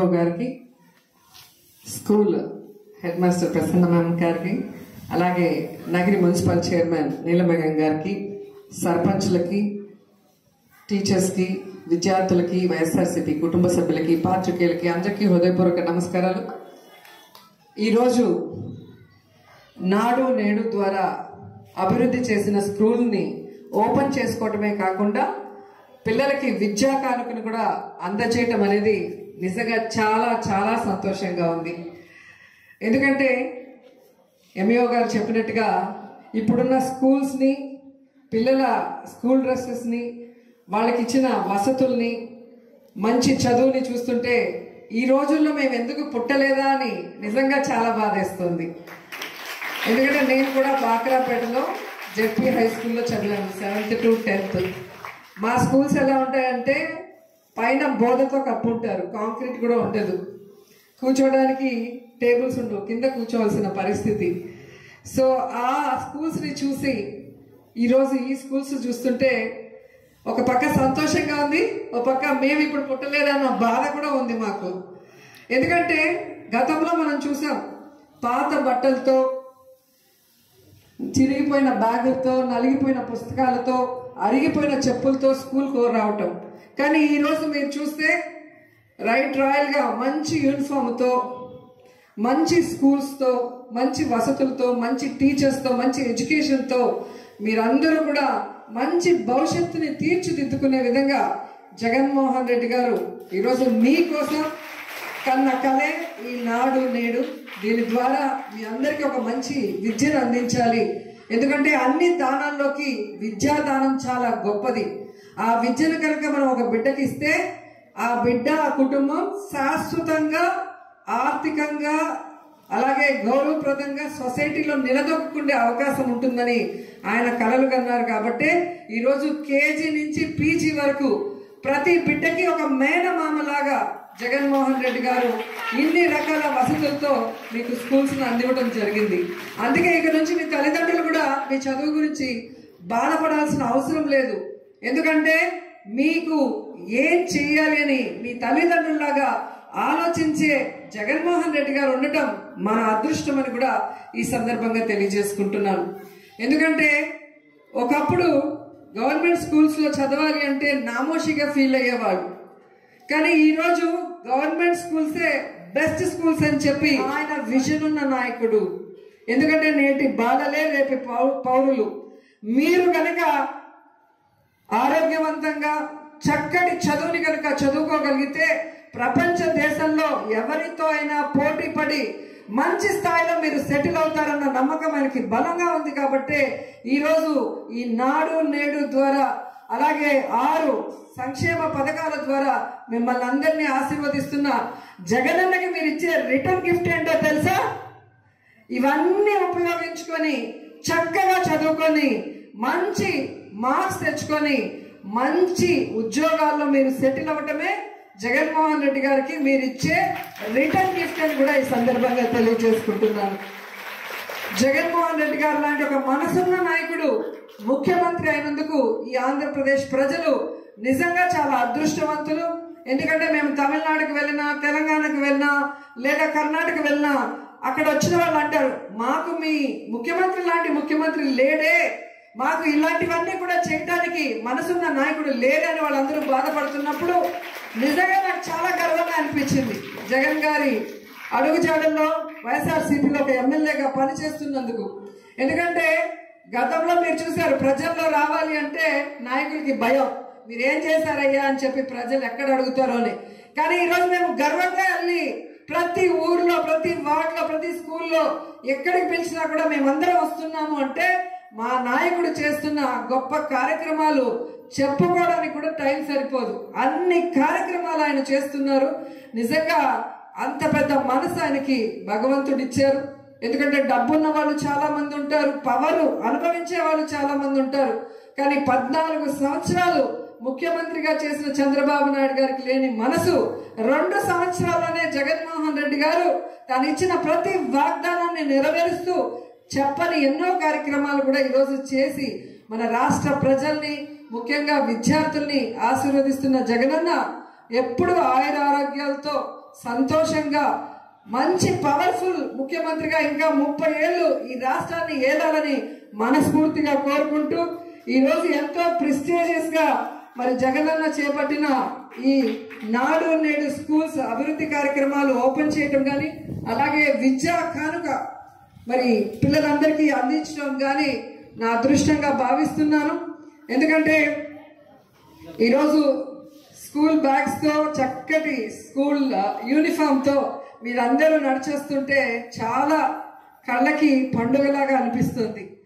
గారికి school headmaster Prasanna ma'am గారికి అలాగే నగరి మున్సిపల్ చైర్మన్ నీలమేఘం గారికి సర్పంచ్లకి టీచర్స్కి విద్యార్థులకి వైఎస్ఆర్సీపీ కుటుంబ సభ్యులకి పాత్రికేయులకి అందరికీ హృదయపూర్వక నమస్కారాలు ఈరోజు నాడు నేడు ద్వారా అభివృద్ధి చేసిన స్కూల్ని ఓపెన్ చేసుకోవటమే కాకుండా పిల్లలకి విద్యా కానుకను కూడా అందజేయటం అనేది నిజంగా చాలా చాలా సంతోషంగా ఉంది ఎందుకంటే ఎంఈఓ గారు చెప్పినట్టుగా ఇప్పుడున్న స్కూల్స్ని పిల్లల స్కూల్ డ్రెస్సెస్ని వాళ్ళకి ఇచ్చిన వసతుల్ని మంచి చదువుని చూస్తుంటే ఈ రోజుల్లో మేము ఎందుకు పుట్టలేదా అని నిజంగా చాలా బాధేస్తుంది ఎందుకంటే నేను కూడా బాక్రాపేటలో జెడ్పీ హై స్కూల్లో చదివాను సెవెంత్ టు టెన్త్ మా స్కూల్స్ ఎలా ఉంటాయంటే పైన బోధతో కప్పుంటారు కాంక్రీట్ కూడా ఉండదు కూర్చోవడానికి టేబుల్స్ ఉండవు కింద కూర్చోవలసిన పరిస్థితి సో ఆ స్కూల్స్ని చూసి ఈరోజు ఈ స్కూల్స్ చూస్తుంటే ఒక పక్క సంతోషంగా ఉంది ఒక పక్క మేము ఇప్పుడు పుట్టలేదన్న బాధ కూడా ఉంది మాకు ఎందుకంటే గతంలో మనం చూసాం పాత బట్టలతో చిరిగిపోయిన బ్యాగులతో నలిగిపోయిన పుస్తకాలతో అరిగిపోయిన చెప్పులతో స్కూల్కు రావటం కానీ ఈరోజు మీరు చూస్తే రైట్ రాయల్గా మంచి యూనిఫామ్తో మంచి స్కూల్స్తో మంచి వసతులతో మంచి టీచర్స్తో మంచి ఎడ్యుకేషన్తో మీరందరూ కూడా మంచి భవిష్యత్తుని తీర్చిదిద్దుకునే విధంగా జగన్మోహన్ రెడ్డి గారు ఈరోజు మీకోసం కన్న కలే ఈ నాడు నేడు దీని ద్వారా మీ అందరికీ ఒక మంచి విద్యను అందించాలి ఎందుకంటే అన్ని దానాల్లోకి విద్యా దానం చాలా గొప్పది ఆ విద్యను కనుక మనం ఒక బిడ్డకి ఇస్తే ఆ బిడ్డ ఆ కుటుంబం శాశ్వతంగా ఆర్థికంగా అలాగే గౌరవప్రదంగా సొసైటీలో నిలదొక్కుండే అవకాశం ఉంటుందని ఆయన కలలు కన్నారు కాబట్టి ఈరోజు కేజీ నుంచి పీజీ వరకు ప్రతి బిడ్డకి ఒక మేనమామలాగా జగన్మోహన్ రెడ్డి గారు ఇన్ని రకాల వసతులతో మీకు స్కూల్స్ అందివ్వడం జరిగింది అందుకే ఇక నుంచి మీ తల్లిదండ్రులు కూడా మీ చదువు గురించి బాధపడాల్సిన అవసరం లేదు ఎందుకంటే మీకు ఏం చేయాలి అని మీ తల్లిదండ్రుల్లాగా ఆలోచించే జగన్మోహన్ రెడ్డి గారు ఉండటం మన అదృష్టం అని కూడా ఈ సందర్భంగా తెలియజేసుకుంటున్నాను ఎందుకంటే ఒకప్పుడు గవర్నమెంట్ స్కూల్స్ లో చదవాలి అంటే నామోషిగా ఫీల్ అయ్యేవాడు కానీ ఈరోజు గవర్నమెంట్ స్కూల్సే బెస్ట్ స్కూల్స్ అని చెప్పి ఆయన విజన్ ఉన్న నాయకుడు ఎందుకంటే నేటి బాలలే రేపు పౌ- పౌరులు మీరు కనుక ఆరోగ్యవంతంగా చక్కటి చదువుని కనుక చదువుకోగలిగితే ప్రపంచ దేశంలో ఎవరితో అయినా పోటీ పడి మంచి స్థాయిలో మీరు సెటిల్ అవుతారన్న నమ్మకం ఆయనకి బలంగా ఉంది కాబట్టి ఈరోజు ఈ నాడు నేడు ద్వారా అలాగే ఆరు సంక్షేమ పథకాల ద్వారా మిమ్మల్ని అందరినీ ఆశీర్వదిస్తున్న జగనన్నకి మీరు ఇచ్చే రిటర్న్ గిఫ్ట్ ఏంటో తెలుసా ఇవన్నీ ఉపయోగించుకొని చక్కగా చదువుకొని మంచి మార్క్స్ తెచ్చుకొని మంచి ఉద్యోగాల్లో మీరు సెటిల్ అవ్వటమే జగన్మోహన్ రెడ్డి గారికి మీరు ఇచ్చే రిటర్న్ గిఫ్ట్ అని కూడా ఈ సందర్భంగా తెలియజేసుకుంటున్నాను జగన్మోహన్ రెడ్డి గారు లాంటి ఒక మనసున్న నాయకుడు ముఖ్యమంత్రి అయినందుకు ఈ ఆంధ్రప్రదేశ్ ప్రజలు నిజంగా చాలా అదృష్టవంతులు ఎందుకంటే మేము తమిళనాడుకు వెళ్ళినా తెలంగాణకు వెళ్ళినా లేదా కర్ణాటక వెళ్ళినా అక్కడ వచ్చిన వాళ్ళు అంటారు మాకు మీ ముఖ్యమంత్రి లాంటి ముఖ్యమంత్రి లేడే మాకు ఇలాంటివన్నీ కూడా చేయడానికి మనసున్న నాయకుడు లేడని వాళ్ళందరూ బాధపడుతున్నప్పుడు నిజంగా నాకు చాలా గర్వంగా అనిపించింది జగన్ గారి అడుగుజాడల్లో వైఎస్ఆర్సీపీలో ఒక ఎమ్మెల్యేగా పనిచేస్తున్నందుకు ఎందుకంటే గతంలో మీరు చూశారు ప్రజల్లో రావాలి అంటే నాయకులకి భయం మీరు ఏం చేశారయ్యా అని చెప్పి ప్రజలు ఎక్కడ అడుగుతారో అని కానీ ఈరోజు మేము గర్వంగా వెళ్ళి ప్రతి ఊర్లో ప్రతి వార్డులో ప్రతి స్కూల్లో ఎక్కడికి పిలిచినా కూడా మేమందరం వస్తున్నాము అంటే మా నాయకుడు చేస్తున్న గొప్ప కార్యక్రమాలు చెప్పుకోవడానికి కూడా టైం సరిపోదు అన్ని కార్యక్రమాలు ఆయన చేస్తున్నారు నిజంగా అంత పెద్ద మనసు ఆయనకి భగవంతుడు ఇచ్చారు ఎందుకంటే డబ్బున్న వాళ్ళు చాలా మంది ఉంటారు పవర్ అనుభవించే వాళ్ళు చాలా మంది ఉంటారు కానీ పద్నాలుగు సంవత్సరాలు ముఖ్యమంత్రిగా చేసిన చంద్రబాబు నాయుడు గారికి లేని మనసు రెండు సంవత్సరాల్లోనే జగన్మోహన్ రెడ్డి గారు తను ఇచ్చిన ప్రతి వాగ్దానాన్ని నెరవేరుస్తూ చెప్పని ఎన్నో కార్యక్రమాలు కూడా ఈరోజు చేసి మన రాష్ట్ర ప్రజల్ని ముఖ్యంగా విద్యార్థుల్ని ఆశీర్వదిస్తున్న జగనన్న ఎప్పుడు ఆయుర ఆరోగ్యాలతో సంతోషంగా మంచి పవర్ఫుల్ ముఖ్యమంత్రిగా ఇంకా ముప్పై ఏళ్ళు ఈ రాష్ట్రాన్ని ఏలాలని మనస్ఫూర్తిగా కోరుకుంటూ ఈ రోజు ఎంతో ప్రిస్టేజియస్ గా మరి జగనన్న చేపట్టిన ఈ నాడు నేడు స్కూల్స్ అభివృద్ధి కార్యక్రమాలు ఓపెన్ చేయటం కానీ అలాగే విద్యా కానుక మరి పిల్లలందరికీ అందించడం కానీ నా అదృష్టంగా భావిస్తున్నాను ఎందుకంటే ఈరోజు స్కూల్ బ్యాగ్స్ తో చక్కటి స్కూల్ యూనిఫామ్ తో మీరందరూ నడిచేస్తుంటే చాలా కళ్ళకి పండుగలాగా అనిపిస్తుంది